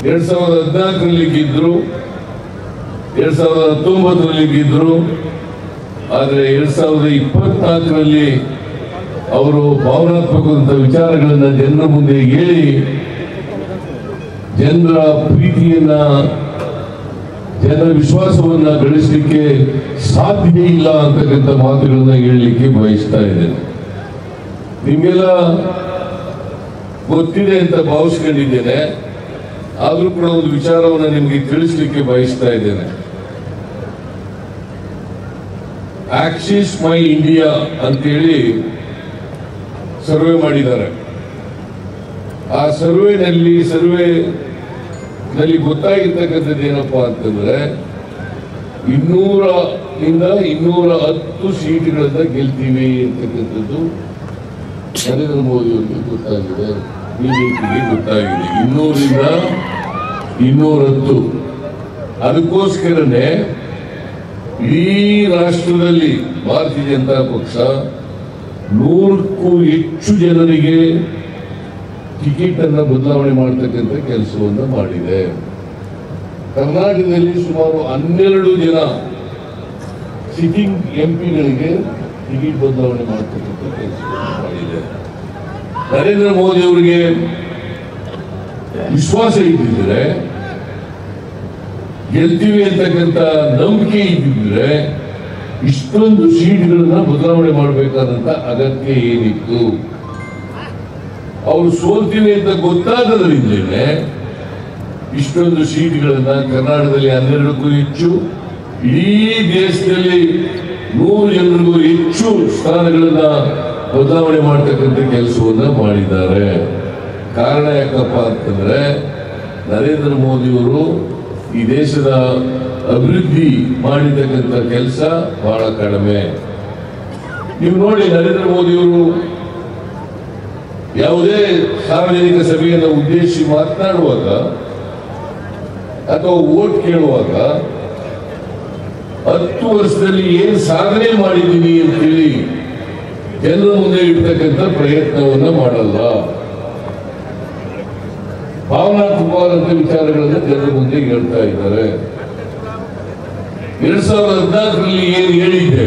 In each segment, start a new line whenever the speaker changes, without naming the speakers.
ಎರಡ್ ಸಾವಿರದ ಹದಿನಾಲ್ಕರಲ್ಲಿ ಗೆದ್ರು ಎರಡ್ ಸಾವಿರದ ಹತ್ತೊಂಬತ್ತರಲ್ಲಿ ಗೆದ್ರು ಆದರೆ ಎರಡ್ ಸಾವಿರದ ಇಪ್ಪತ್ನಾಲ್ಕರಲ್ಲಿ ಅವರು ಭಾವನಾತ್ಮಕವಾದಂಥ ವಿಚಾರಗಳನ್ನ ಜನರ ಮುಂದೆ ಹೇಳಿ ಜನರ ಪ್ರೀತಿಯನ್ನ ಜನರ ವಿಶ್ವಾಸವನ್ನ ಗಳಿಸಲಿಕ್ಕೆ ಸಾಧ್ಯ ಇಲ್ಲ ಅಂತಕ್ಕಂಥ ಮಾತುಗಳನ್ನ ಹೇಳಲಿಕ್ಕೆ ಬಯಸ್ತಾ ಇದ್ದೇನೆ ನಿಮ್ಗೆಲ್ಲ ಗೊತ್ತಿದೆ ಅಂತ ಭಾವಿಸ್ಕೊಂಡಿದ್ದೇನೆ ಆದ್ರೂ ಕೂಡ ಒಂದು ವಿಚಾರವನ್ನು ನಿಮಗೆ ತಿಳಿಸ್ಲಿಕ್ಕೆ ಬಯಸ್ತಾ ಇದ್ದೇನೆ ಆಕ್ಸಿಸ್ ಮೈ ಇಂಡಿಯಾ ಅಂತೇಳಿ ಸರ್ವೆ ಮಾಡಿದ್ದಾರೆ ಆ ಸರ್ವೆನಲ್ಲಿ ಸರ್ವೆ ನಲ್ಲಿ ಗೊತ್ತಾಗಿರ್ತಕ್ಕಂಥದ್ದು ಏನಪ್ಪಾ ಅಂತಂದ್ರೆ ಇನ್ನೂರ ಇಂದ ಇನ್ನೂರ ಹತ್ತು ಸೀಟ್ಗಳನ್ನ ಗೆಲ್ತೀವಿ ಅಂತಕ್ಕಂಥದ್ದು ನರೇಂದ್ರ ಮೋದಿ ಅವರಿಗೆ ಗೊತ್ತಾಗಿದೆ ಬಿಜೆಪಿಗೆ ಗೊತ್ತಾಗಿದೆ ಇನ್ನೂರಿಂದ ಇನ್ನೂರ ಹತ್ತು ಅದಕ್ಕೋಸ್ಕರನೇ ಇಡೀ ರಾಷ್ಟ್ರದಲ್ಲಿ ಭಾರತೀಯ ಜನತಾ ಪಕ್ಷ ನೂರಕ್ಕೂ ಹೆಚ್ಚು ಜನರಿಗೆ ಟಿಕೆಟ್ ಅನ್ನ ಬದಲಾವಣೆ ಮಾಡತಕ್ಕಂಥ ಕೆಲಸವನ್ನು ಮಾಡಿದೆ ಕರ್ನಾಟಕದಲ್ಲಿ ಸುಮಾರು ಹನ್ನೆರಡು ಜನ ಸಿಟ್ಟಿಂಗ್ ಎಂಪಿಗಳಿಗೆ ಟಿಕೆಟ್ ಬದಲಾವಣೆ ಮಾಡತಕ್ಕಂಥ ಕೆಲಸವನ್ನು ಮಾಡಿದೆ ನರೇಂದ್ರ ಮೋದಿ ಅವರಿಗೆ ವಿಶ್ವಾಸ ಇದ್ದಿದ್ರೆ ಗೆಲ್ತೀವಿ ಅಂತಕ್ಕಂಥ ನಂಬಿಕೆ ಇದ್ದಿದ್ರೆ ಇಷ್ಟೊಂದು ಸೀಟ್ಗಳನ್ನ ಬದಲಾವಣೆ ಮಾಡಬೇಕಾದಂತ ಅಗತ್ಯ ಏನಿತ್ತು ಅವರು ಸೋಲ್ತೀವಿ ಅಂತ ಗೊತ್ತಾದದ್ರಿಂದಲೇ ಇಷ್ಟೊಂದು ಸೀಟ್ಗಳನ್ನ ಕರ್ನಾಟಕದಲ್ಲಿ ಹನ್ನೆರಡಕ್ಕೂ ಹೆಚ್ಚು ಇಡೀ ದೇಶದಲ್ಲಿ ನೂರು ಜನರಿಗೂ ಹೆಚ್ಚು ಸ್ಥಾನಗಳನ್ನ ಬದಲಾವಣೆ ಮಾಡತಕ್ಕಂಥ ಕೆಲಸವನ್ನ ಮಾಡಿದ್ದಾರೆ ಕಾರಣ ಯಾಕಪ್ಪ ಅಂತಂದ್ರೆ ನರೇಂದ್ರ ಮೋದಿಯವರು ಈ ದೇಶದ ಅಭಿವೃದ್ಧಿ ಮಾಡಿರ್ತಕ್ಕಂಥ ಕೆಲಸ ಬಹಳ ಕಡಿಮೆ ನೀವು ನೋಡಿ ನರೇಂದ್ರ ಮೋದಿಯವರು ಯಾವುದೇ ಸಾರ್ವಜನಿಕ ಸಭೆಯನ್ನು ಉದ್ದೇಶಿಸಿ ಮಾತನಾಡುವಾಗ ಅಥವಾ ಓಟ್ ಕೇಳುವಾಗ ಹತ್ತು ವರ್ಷದಲ್ಲಿ ಏನ್ ಸಾಧನೆ ಮಾಡಿದ್ದೀನಿ ಅಂತೇಳಿ ಜನರ ಮುಂದೆ ಇಡ್ತಕ್ಕಂಥ ಪ್ರಯತ್ನವನ್ನ ಮಾಡಲ್ಲ ಭಾವನಾತ್ಮಕವಾದಂಥ ವಿಚಾರಗಳನ್ನ ಜನರ ಮುಂದೆ ಹೇಳ್ತಾ ಇದ್ದಾರೆ ಎರಡ್ ಸಾವಿರದ ಹದಿನಾಲ್ಕರಲ್ಲಿ ಏನು ಹೇಳಿದ್ದೆ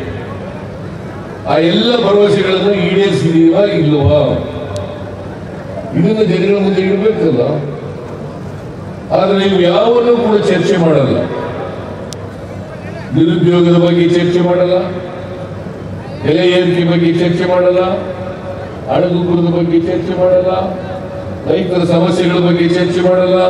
ಆ ಎಲ್ಲ ಭರವಸೆಗಳನ್ನು ಈಡೇರಿಸಿದೀವಾ ಇಲ್ವಾ ಇದನ್ನ ಜನಗಳ ಮುಂದೆ ಇಡಬೇಕಲ್ಲ ಆದ್ರೆ ನೀವು ಯಾವನ್ನೂ ಕೂಡ ಚರ್ಚೆ ಮಾಡಲ್ಲ ನಿರುದ್ಯೋಗದ ಬಗ್ಗೆ ಚರ್ಚೆ ಮಾಡಲ್ಲ ಬೆಲೆ ಏರಿಕೆ ಬಗ್ಗೆ ಚರ್ಚೆ ಮಾಡಲ್ಲ ಹಣದುಬ್ಬರದ ಬಗ್ಗೆ ಚರ್ಚೆ ಮಾಡಲ್ಲ ರೈತರ ಸಮಸ್ಯೆಗಳ ಬಗ್ಗೆ ಚರ್ಚೆ ಮಾಡಲ್ಲ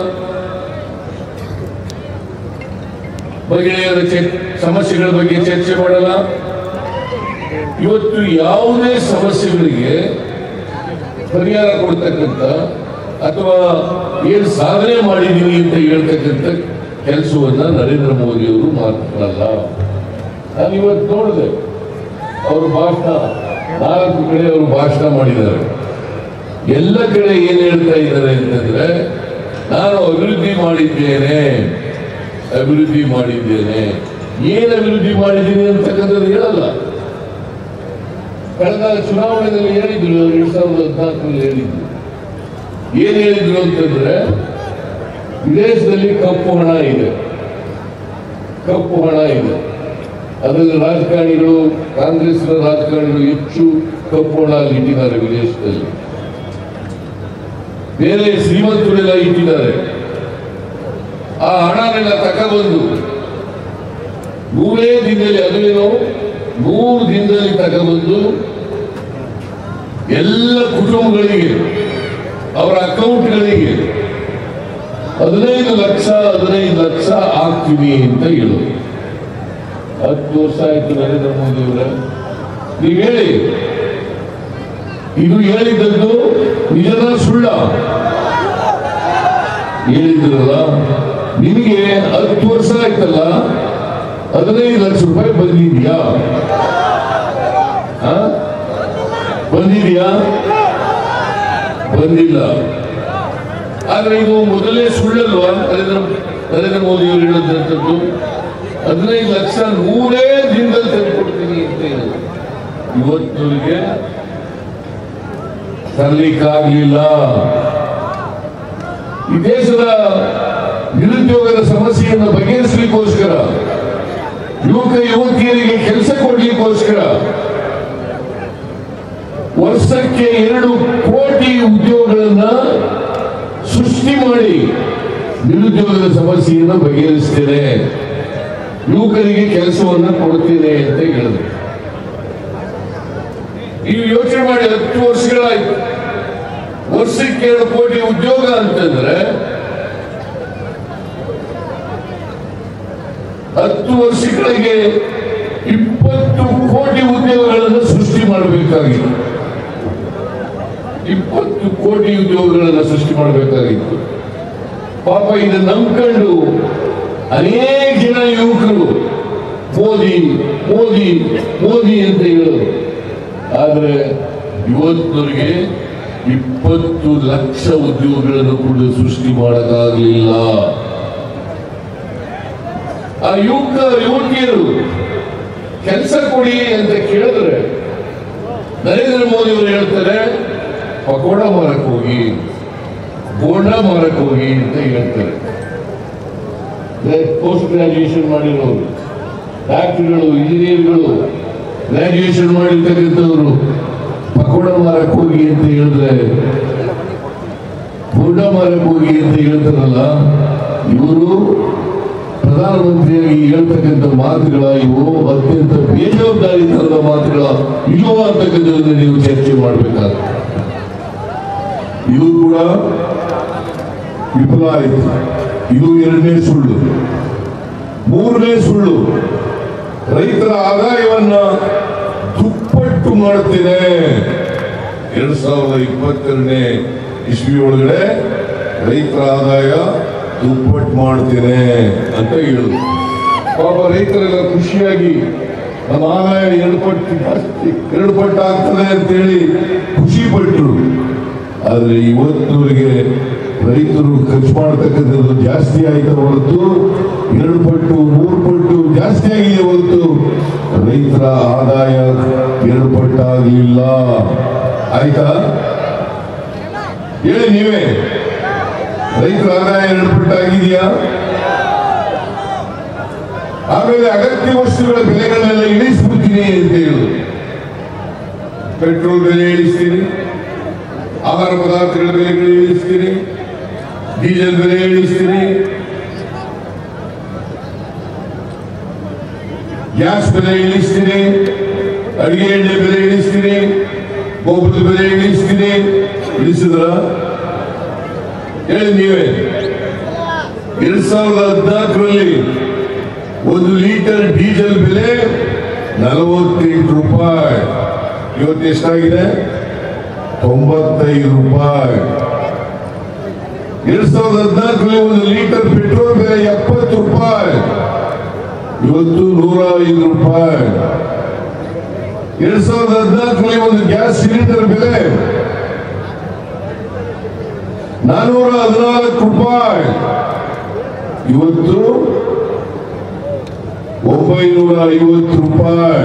ಮಹಿಳೆಯರ ಚೆ- ಸಮಸ್ಯೆಗಳ ಬಗ್ಗೆ ಚರ್ಚೆ ಮಾಡಲ್ಲ ಇವತ್ತು ಯಾವುದೇ ಸಮಸ್ಯೆಗಳಿಗೆ ಪರಿಹಾರ ಕೊಡ್ತಕ್ಕಂಥ ಅಥವಾ ಏನು ಸಾಧನೆ ಮಾಡಿದೀನಿ ಅಂತ ಹೇಳ್ತಕ್ಕಂಥ ಕೆಲಸವನ್ನ ನರೇಂದ್ರ ಮೋದಿ ಅವರು ಮಾತನಾಡಲ್ಲ ನಾನು ಇವತ್ತು ನೋಡಿದೆ ಅವರು ಭಾಷಣ ನಾಲ್ಕು ಕಡೆ ಅವರು ಭಾಷಣ ಮಾಡಿದ್ದಾರೆ ಎಲ್ಲ ಕಡೆ ಏನ್ ಹೇಳ್ತಾ ಇದ್ದಾರೆ ಅಂತಂದ್ರೆ ನಾನು ಅಭಿವೃದ್ಧಿ ಮಾಡಿದ್ದೇನೆ ಅಭಿವೃದ್ಧಿ ಮಾಡಿದ್ದೇನೆ ಏನ್ ಅಭಿವೃದ್ಧಿ ಮಾಡಿದ್ದೀನಿ ಅಂತಕ್ಕಂಥದ್ದು ಹೇಳಲ್ಲ ಕಳೆದ ಚುನಾವಣೆಯಲ್ಲಿ ಹೇಳಿದ್ರು ಎರಡ್ ಸಾವಿರದ ಹದಿನಾಲ್ಕರಲ್ಲಿ ಹೇಳಿದ್ರು ಏನ್ ಹೇಳಿದ್ರು ಅಂತಂದ್ರೆ ವಿದೇಶದಲ್ಲಿ ಕಪ್ಪು ಹಣ ಇದೆ ಕಪ್ಪು ಹಣ ಇದೆ ಅದರಲ್ಲಿ ರಾಜಕಾರಣಿಗಳು ಕಾಂಗ್ರೆಸ್ನ ರಾಜಕಾರಣಿಗಳು ಹೆಚ್ಚು ಕಪ್ಪು ಹಣ ಅಲ್ಲಿ ಇಟ್ಟಿದ್ದಾರೆ ವಿದೇಶದಲ್ಲಿ ಬೇರೆ ಶ್ರೀಮಂತರೆಲ್ಲ ಇಟ್ಟಿದ್ದಾರೆ ಆ ಹಣನೆಲ್ಲ ತಗೊಬಂದು ನೂರೇ ದಿನದಲ್ಲಿ ಅದೇನೋ ನೂರು ದಿನದಲ್ಲಿ ತಗೊಬಂದು ಎಲ್ಲ ಕುಟುಂಬಗಳಿಗೆ ಅವರ ಅಕೌಂಟ್ಗಳಿಗೆ ಹದಿನೈದು ಲಕ್ಷ ಹದಿನೈದು ಲಕ್ಷ ಹಾಕ್ತೀವಿ ಅಂತ ಹೇಳೋದು ಹತ್ತು ವರ್ಷ ಆಯ್ತು ನರೇಂದ್ರ ಮೋದಿ ಅವರ ನೀವು ಹೇಳಿ ಇದು ಹೇಳಿದ್ದದ್ದು ನಿಜದ ಸುಳ್ಳ ಹೇಳಿದ್ರಲ್ಲ ನಿಮಗೆ ಹತ್ತು ವರ್ಷ ಆಯ್ತಲ್ಲ ಹದಿನೈದು ಲಕ್ಷ ರೂಪಾಯಿ ಬಂದಿದ್ಯಾ ಆ? ಬಂದಿದ್ಯಾ ಬಂದಿಲ್ಲ ಆದ್ರೆ ಇದು ಮೊದಲೇ ಸುಳ್ಳಲ್ವಾ ನರೇಂದ್ರ ನರೇಂದ್ರ ಮೋದಿ ಅವರು ಹೇಳಿದಂಥದ್ದು ಹದಿನೈದು ಲಕ್ಷ ನೂರೇ ದಿನದಲ್ಲಿ ತಂದುಕೊಡ್ತೀನಿ ಅಂತ ಹೇಳಿದ್ರು ಇವತ್ತಿನವರಿಗೆ ತರಲಿಕ್ಕಾಗ್ಲಿಲ್ಲ ಈ ದೇಶದ ನಿರುದ್ಯೋಗದ ಸಮಸ್ಯೆಯನ್ನು ಬಗೆಹರಿಸಲಿಕ್ಕೋಸ್ಕರ ಯುವಕ ಯುವತಿಯರಿಗೆ ಕೆಲಸ ಕೊಡ್ಲಿಕ್ಕೋಸ್ಕರ ವರ್ಷಕ್ಕೆ ಎರಡು ಕೋಟಿ ಉದ್ಯೋಗಗಳನ್ನ ಸೃಷ್ಟಿ ಮಾಡಿ ನಿರುದ್ಯೋಗದ ಸಮಸ್ಯೆಯನ್ನು ಬಗೆಹರಿಸ್ತೇನೆ ಯುವಕರಿಗೆ ಕೆಲಸವನ್ನ ಕೊಡ್ತೇನೆ ಅಂತ ಹೇಳಿದ್ರು ನೀವು ಯೋಚನೆ ಮಾಡಿ ಹತ್ತು ವರ್ಷಗಳಾಯ್ತು ವರ್ಷಕ್ಕೆ ಎರಡು ಕೋಟಿ ಉದ್ಯೋಗ ಅಂತಂದ್ರೆ ಹತ್ತು ವರ್ಷಗಳಿಗೆ ಇಪ್ಪತ್ತು ಕೋಟಿ ಉದ್ಯೋಗಗಳನ್ನು ಸೃಷ್ಟಿ ಮಾಡಬೇಕಾಗಿತ್ತು ಇಪ್ಪತ್ತು ಕೋಟಿ ಉದ್ಯೋಗಗಳನ್ನು ಸೃಷ್ಟಿ ಮಾಡಬೇಕಾಗಿತ್ತು ಪಾಪ ಇದನ್ನ ನಂಬ್ಕೊಂಡು ಅನೇಕ ಜನ ಯುವಕರು ಮೋದಿ ಮೋದಿ ಮೋದಿ ಅಂತ ಹೇಳೋರು ಆದ್ರೆ ಇವತ್ತವರಿಗೆ ಇಪ್ಪತ್ತು ಲಕ್ಷ ಉದ್ಯೋಗಗಳನ್ನು ಕೂಡ ಸೃಷ್ಟಿ ಮಾಡಕ್ಕಾಗಲಿಲ್ಲ ಆ ಯುವಕ ಯುವತಿಯರು ಕೆಲಸ ಕೊಡಿ ಅಂತ ಕೇಳಿದ್ರೆ ನರೇಂದ್ರ ಮೋದಿ ಅವರು ಹೇಳ್ತಾರೆ ಪಕೋಡ ಮಾರಕ್ ಹೋಗಿ ಬೋಂಡ ಮಾರಕ್ ಹೋಗಿ ಅಂತ ಹೇಳ್ತಾರೆ ಪೋಸ್ಟ್ ಗ್ರಾಜುಯೇಷನ್ ಮಾಡಿರೋರು ಡಾಕ್ಟರ್ಗಳು ಇಂಜಿನಿಯರ್ಗಳು ಗ್ರಾಜುಯೇಷನ್ ಮಾಡಿರ್ತಕ್ಕಂಥವ್ರು ಪಕೋಡ ಮಾರಕ್ ಹೋಗಿ ಅಂತ ಹೇಳಿದ್ರೆ ಬೋಂಡ ಮಾರಕ್ ಹೋಗಿ ಅಂತ ಹೇಳ್ತಾರಲ್ಲ ಇವರು ಪ್ರಧಾನಮಂತ್ರಿಯಾಗಿ ಹೇಳ್ತಕ್ಕಂಥ ಮಾತುಗಳ ಇವು ಅತ್ಯಂತ ಬೇಜವಾಬ್ದಾರಿತನದ ಮಾತುಗಳ ಇಲ್ಲೋ ಅಂತಕ್ಕಂಥದ್ದನ್ನ ನೀವು ಚರ್ಚೆ ಮಾಡಬೇಕಾಗ್ತದೆ ಇದು ಕೂಡ ವಿಫಲ ಆಯಿತು ಇದು ಎರಡನೇ ಸುಳ್ಳು ಮೂರನೇ ಸುಳ್ಳು ರೈತರ ಆದಾಯವನ್ನ ದುಪ್ಪಟ್ಟು ಮಾಡುತ್ತೇನೆ ಎರಡ್ ಸಾವಿರದ ಇಪ್ಪತ್ತೆರಡನೇ ಇಸ್ವಿ ಒಳಗಡೆ ರೈತರ ಆದಾಯ ದುಪ್ಪಟ್ಟು ಮಾಡ್ತೇನೆ ಅಂತ ಹೇಳಿದ್ರು ಪಾಪ ರೈತರೆಲ್ಲ ಖುಷಿಯಾಗಿ ನಮ್ಮ ಆದಾಯ ಎರಡು ಪಟ್ಟು ಜಾಸ್ತಿ ಎರಡು ಪಟ್ಟು ಆಗ್ತದೆ ಅಂತೇಳಿ ಖುಷಿ ಪಟ್ಟರು ಆದ್ರೆ ಇವತ್ತಿನವರೆಗೆ ರೈತರು ಖರ್ಚು ಮಾಡ್ತಕ್ಕಂಥದ್ದು ಜಾಸ್ತಿ ಆಯ್ತು ಹೊರತು ಎರಡು ಪಟ್ಟು ಮೂರು ಪಟ್ಟು ಜಾಸ್ತಿ ಆಗಿದೆ ಹೊರತು ರೈತರ ಆದಾಯ ಎರಡು ಪಟ್ಟಾಗಲಿಲ್ಲ ಆಯ್ತಾ ಹೇಳಿ ನೀವೇ ರೈತರ ಆದಾಯ ಎರಡು ಪಟ್ಟಾಗಿದೆಯಾ ಆಮೇಲೆ ಅಗತ್ಯ ವಸ್ತುಗಳ ಬೆಲೆಗಳನ್ನೆಲ್ಲ ಇಳಿಸ್ಬಿಡ್ತೀನಿ ಅಂತ ಹೇಳಿದ್ರು ಪೆಟ್ರೋಲ್ ಬೆಲೆ ಇಳಿಸ್ತೀನಿ ಆಹಾರ ಪದಾರ್ಥಗಳ ಬೆಲೆಗಳು ಇಳಿಸ್ತೀನಿ ಡೀಸೆಲ್ ಬೆಲೆ ಇಳಿಸ್ತೀನಿ ಗ್ಯಾಸ್ ಬೆಲೆ ಇಳಿಸ್ತೀನಿ ಅಡಿಗೆ ಎಣ್ಣೆ ಬೆಲೆ ಇಳಿಸ್ತೀನಿ ಗೊಬ್ಬರದ ಬೆಲೆ ಇಳಿಸ್ತೀನಿ ಇಳಿಸಿದ್ರ ಹೇಳಿ ನೀವೇ ಎರಡ್ ಸಾವಿರದ ಹದಿನಾಲ್ಕರಲ್ಲಿ ಒಂದು ಲೀಟರ್ ಡೀಸೆಲ್ ಬೆಲೆ ನಲವತ್ತೆಂಟು ರೂಪಾಯಿ ಇವತ್ತು ಎಷ್ಟಾಗಿದೆ ತೊಂಬತ್ತೈದು ರೂಪಾಯಿ ಎರಡ್ ಸಾವಿರದ ಹದಿನಾಲ್ಕರಲ್ಲಿ ಒಂದು ಲೀಟರ್ ಪೆಟ್ರೋಲ್ ಬೆಲೆ ಎಪ್ಪತ್ತು ರೂಪಾಯಿ ಇವತ್ತು ನೂರ ಐದು ರೂಪಾಯಿ ಎರಡ್ ಸಾವಿರದ ಹದಿನಾಲ್ಕರಲ್ಲಿ ಒಂದು ಗ್ಯಾಸ್ ಸಿಲಿಂಡರ್ ಬೆಲೆ ನಾನೂರ ಹದಿನಾಲ್ಕು ರೂಪಾಯಿ ಇವತ್ತು ಒಂಬೈನೂರ ಐವತ್ತು ರೂಪಾಯಿ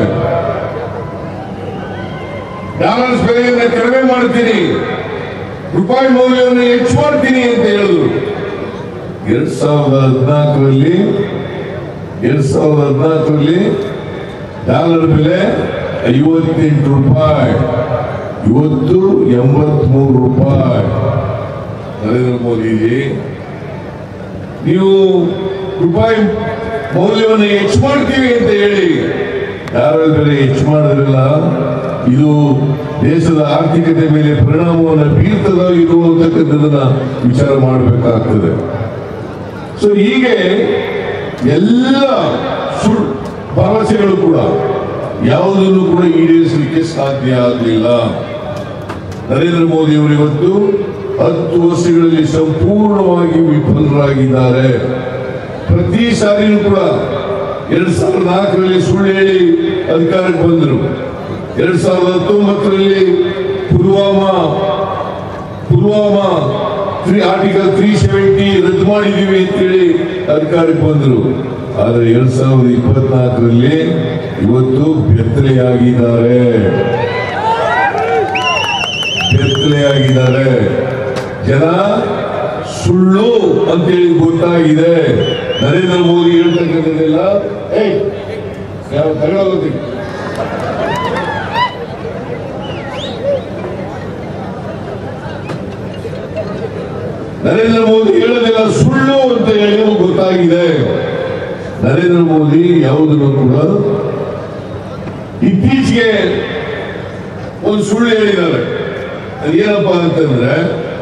ಡಾಲರ್ಸ್ ಬೆಲೆಯನ್ನು ಕಡಿಮೆ ಮಾಡ್ತೀನಿ ರೂಪಾಯಿ ಮೌಲ್ಯವನ್ನು ಹೆಚ್ಚು ಮಾಡ್ತೀನಿ ಅಂತ ಹೇಳಿದ್ರು ಎರಡ್ ಸಾವಿರದ ಹದಿನಾಲ್ಕರಲ್ಲಿ ಎರಡ್ ಸಾವಿರದ ಹದಿನಾಲ್ಕರಲ್ಲಿ ಡಾಲರ್ ಬೆಲೆ ಐವತ್ತೆಂಟು ರೂಪಾಯಿ ಇವತ್ತು ಎಂಬತ್ಮೂರು ರೂಪಾಯಿ ನರೇಂದ್ರ ಮೋದಿಜಿ ನೀವು ರೂಪಾಯಿ ಮೌಲ್ಯವನ್ನು ಹೆಚ್ಚು ಮಾಡ್ತೀವಿ ಅಂತ ಹೇಳಿ ಡಾಲರ್ ಬೆಲೆ ಹೆಚ್ಚು ಮಾಡಿದ್ರಲ್ಲ ಇದು ದೇಶದ ಆರ್ಥಿಕತೆ ಮೇಲೆ ಪರಿಣಾಮವನ್ನು ಬೀರ್ತದೋ ಇದು ಅಂತಕ್ಕಂಥದ್ದನ್ನ ವಿಚಾರ ಮಾಡಬೇಕಾಗ್ತದೆ ಸೊ ಹೀಗೆ ಎಲ್ಲ ಸುಳ್ಳು ಭರವಸೆಗಳು ಕೂಡ ಯಾವುದನ್ನು ಕೂಡ ಈಡೇರಿಸಲಿಕ್ಕೆ ಸಾಧ್ಯ ಆಗಲಿಲ್ಲ ನರೇಂದ್ರ ಮೋದಿ ಅವರು ಇವತ್ತು ಹತ್ತು ವರ್ಷಗಳಲ್ಲಿ ಸಂಪೂರ್ಣವಾಗಿ ವಿಫಲರಾಗಿದ್ದಾರೆ ಪ್ರತಿ ಸಾರಿನೂ ಕೂಡ ಎರಡ್ ಸಾವಿರದ ನಾಲ್ಕರಲ್ಲಿ ಸುಳ್ಳು ಹೇಳಿ ಅಧಿಕಾರಕ್ಕೆ ಬಂದರು ಎರಡ್ ಸಾವಿರದ ಹತ್ತೊಂಬತ್ತರಲ್ಲಿ Pulwama Pulwama three article three seventy ರದ್ದು ಮಾಡಿದೀವಿ ಅಂತೇಳಿ ಅಧಿಕಾರಕ್ಕೆ ಬಂದರು ಆದರೆ ಎರಡ್ ಸಾವಿರದ ಇಪ್ಪತ್ನಾಲ್ಕರಲ್ಲಿ ಇವತ್ತು ಬೆತ್ತಲೆಯಾಗಿದ್ದಾರೆ ಬೆತ್ತಲೆಯಾಗಿದ್ದಾರೆ ಜನ ಸುಳ್ಳು ಸುಳ್ಳು ಅಂತೇಳಿ ಗೊತ್ತಾಗಿದೆ ನರೇಂದ್ರ ಮೋದಿ ಹೇಳ್ತಕ್ಕಂಥದ್ದೆಲ್ಲ ಏಯ್ ಯಾವ ತಗೊಳ್ಳೋದಿಲ್ಲ ನರೇಂದ್ರ ಮೋದಿ ಹೇಳೋದೆಲ್ಲ ಸುಳ್ಳು ಅಂತ ಹೇಳಿ ಗೊತ್ತಾಗಿದೆ ನರೇಂದ್ರ ಮೋದಿ ಯಾವುದನ್ನು ಕೂಡ ಇತ್ತೀಚೆಗೆ ಒಂದು ಸುಳ್ಳು ಹೇಳಿದ್ದಾರೆ ಅದೇನಪ್ಪ ಅಂತಂದ್ರೆ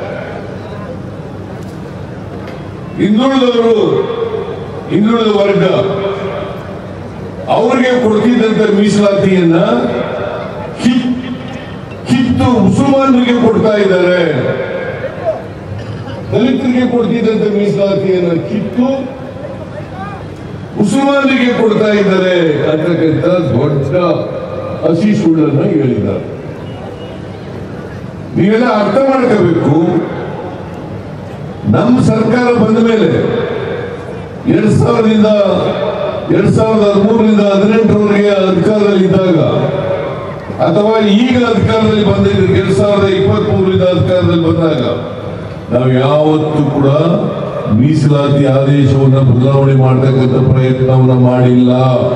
ಹಿಂದುಳಿದವರು ಹಿಂದುಳಿದ ವರ್ಗ ಅವರಿಗೆ ಕೊಡ್ತಿದ್ದಂತ ಮೀಸಲಾತಿಯನ್ನ ಕಿತ್- ಕಿತ್ತು ಮುಸಲ್ಮಾನರಿಗೆ ಕೊಡ್ತಾ ಇದ್ದಾರೆ ದಲಿತರಿಗೆ ಕೊಡ್ತಿದ್ದಂತ ಮೀಸಲಾತಿಯನ್ನು ಕಿತ್ತು ಮುಸಲ್ಮಾನರಿಗೆ ಕೊಡ್ತಾ ಇದ್ದಾರೆ ಅಂತಕ್ಕಂಥ ದೊಡ್ಡ ಹಸಿ ಸುಳ್ಳನ್ನು ಹೇಳಿದ್ದಾರೆ ನೀವೆಲ್ಲ ಅರ್ಥ ಮಾಡ್ಕೋಬೇಕು ನಮ್ಮ ಸರ್ಕಾರ ಬಂದ ಮೇಲೆ ಎರಡ್ ಸಾವಿರದಿಂದ ಎರಡ್ ಸಾವಿರದ ಹದಿಮೂರರಿಂದ ಹದಿನೆಂಟರವರೆಗೆ ಅಧಿಕಾರದಲ್ಲಿ ಇದ್ದಾಗ ಅಥವಾ ಈಗ ಅಧಿಕಾರದಲ್ಲಿ ಬಂದಿದ್ದು ಎರಡ್ ಸಾವಿರದ ಇಪ್ಪತ್ತ್ ಮೂರರಿಂದ ಅಧಿಕಾರದಲ್ಲಿ ಬಂದಾಗ ನಾವು ಯಾವತ್ತೂ ಕೂಡ ಮೀಸಲಾತಿ ಆದೇಶವನ್ನು ಬದಲಾವಣೆ ಮಾಡತಕ್ಕಂಥ ಪ್ರಯತ್ನವನ್ನು ಮಾಡಿಲ್ಲ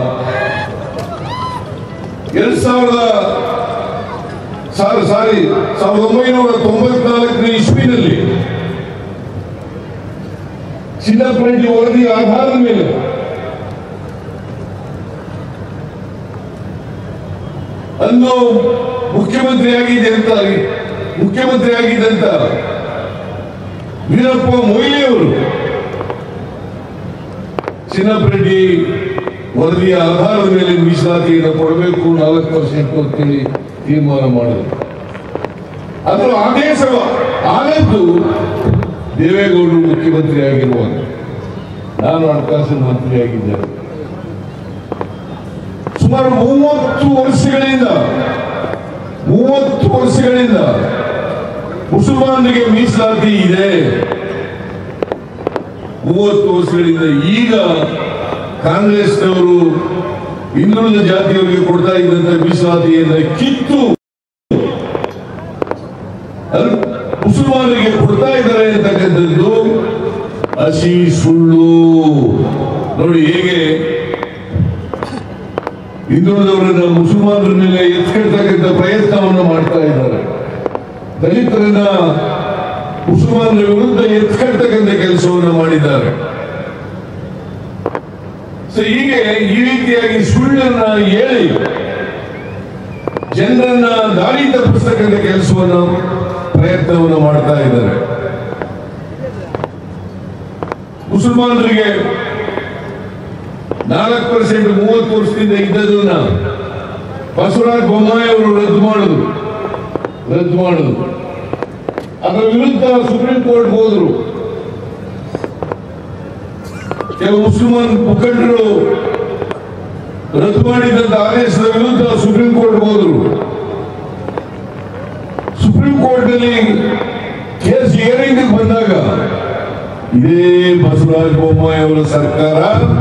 ಎರಡ್ ಸಾವಿರದ ಸಾರಿ ಸಾರಿ ಸಾವಿರದ ಒಂಬೈನೂರ ತೊಂಬತ್ನಾಲ್ಕನೇ ಇಸ್ವಿನಲ್ಲಿ ಚಿನ್ನಪ್ಪರೆಡ್ಡಿ ವರದಿ ಆಧಾರದ ಮೇಲೆ ಅಂದು ಮುಖ್ಯಮಂತ್ರಿಯಾಗಿದೆ ಅಂತ ಮುಖ್ಯಮಂತ್ರಿಯಾಗಿದ್ದಂತ ವೀರಪ್ಪ ಮೊಯ್ಲಿ ಅವರು ಚಿನ್ನಪ್ಪರೆಡ್ಡಿ ವರದಿಯ ಆಧಾರದ ಮೇಲೆ ಮೀಸಲಾತಿಯನ್ನು ಕೊಡಬೇಕು ನಾಲ್ಕು ಪರ್ಸೆಂಟ್ ಅಂತೇಳಿ ತೀರ್ಮಾನ ಮಾಡಿದ್ರು ಅದರ ಆದೇಶ ಆಗದ್ದು ದೇವೇಗೌಡರು ಮುಖ್ಯಮಂತ್ರಿ ಆಗಿರುವಾಗ ನಾನು ಹಣಕಾಸಿನ ಮಂತ್ರಿ ಆಗಿದ್ದೆ ಸುಮಾರು ಮೂವತ್ತು ವರ್ಷಗಳಿಂದ ಮೂವತ್ತು ವರ್ಷಗಳಿಂದ ಮುಸಲ್ಮಾನರಿಗೆ ಮೀಸಲಾತಿ ಇದೆ ಮೂವತ್ತು ವರ್ಷಗಳಿಂದ ಈಗ ಕಾಂಗ್ರೆಸ್ನವರು ಹಿಂದುಳಿದ ಜಾತಿಯವರಿಗೆ ಕೊಡ್ತಾ ಇದ್ದಂತ ಮೀಸಲಾತಿಯನ್ನು ಕಿತ್ತು ಅದು ಮುಸಲ್ಮಾನರಿಗೆ ಕೊಡ್ತಾ ಇದ್ದಾರೆ ಅಂತಕ್ಕಂಥದ್ದು ಹಸಿ ಸುಳ್ಳು ನೋಡಿ ಹೇಗೆ ಹಿಂದುಳಿದವರನ್ನ ಮುಸಲ್ಮಾನರ ಮೇಲೆ ಎತ್ಕೊಳ್ತಕ್ಕಂಥ ಪ್ರಯತ್ನವನ್ನು ಮಾಡ್ತಾ ಇದ್ದಾರೆ ದಲಿತರನ್ನ ಮುಸಲ್ಮಾನರ ವಿರುದ್ಧ ಎತ್ಕೊಳ್ತಕ್ಕಂಥ ಕೆಲಸವನ್ನು ಮಾಡಿದ್ದಾರೆ ಸೊ ಹೀಗೆ ಈ ರೀತಿಯಾಗಿ ಸುಳ್ಳನ್ನ ಹೇಳಿ ಜನರನ್ನ ದಾರಿ ತಪ್ಪಿಸ್ತಕ್ಕಂಥ ಕೆಲಸವನ್ನು ಪ್ರಯತ್ನವನ್ನು ಮಾಡ್ತಾ ಇದ್ದಾರೆ ಮುಸಲ್ಮಾನರಿಗೆ ನಾಲ್ಕು ಪರ್ಸೆಂಟ್ ಮೂವತ್ತು ವರ್ಷದಿಂದ ಇದ್ದದನ್ನ ಬಸವರಾಜ ಬೊಮ್ಮಾಯಿ ಅವರು ರದ್ದು ಮಾಡುದು ರದ್ದು ಮಾಡುದು ಅದರ ವಿರುದ್ಧ ಸುಪ್ರೀಂ ಕೋರ್ಟ್ ಹೋದ್ರು ಕೆಲವು ಮುಸಲ್ಮಾನ್ ಮುಖಂಡರು ರದ್ದು ಮಾಡಿದಂತ ಆದೇಶದ ವಿರುದ್ಧ ಸುಪ್ರೀಂ ಕೋರ್ಟ್ ಹೋದ್ರು ಸುಪ್ರೀಂ ಕೋರ್ಟ್ ನಲ್ಲಿ ಕೇಸ್ ಹಿಯರಿಂಗ್ ಬಂದಾಗ ಇದೇ ಬಸವರಾಜ ಬೊಮ್ಮಾಯಿ ಅವರ ಸರ್ಕಾರ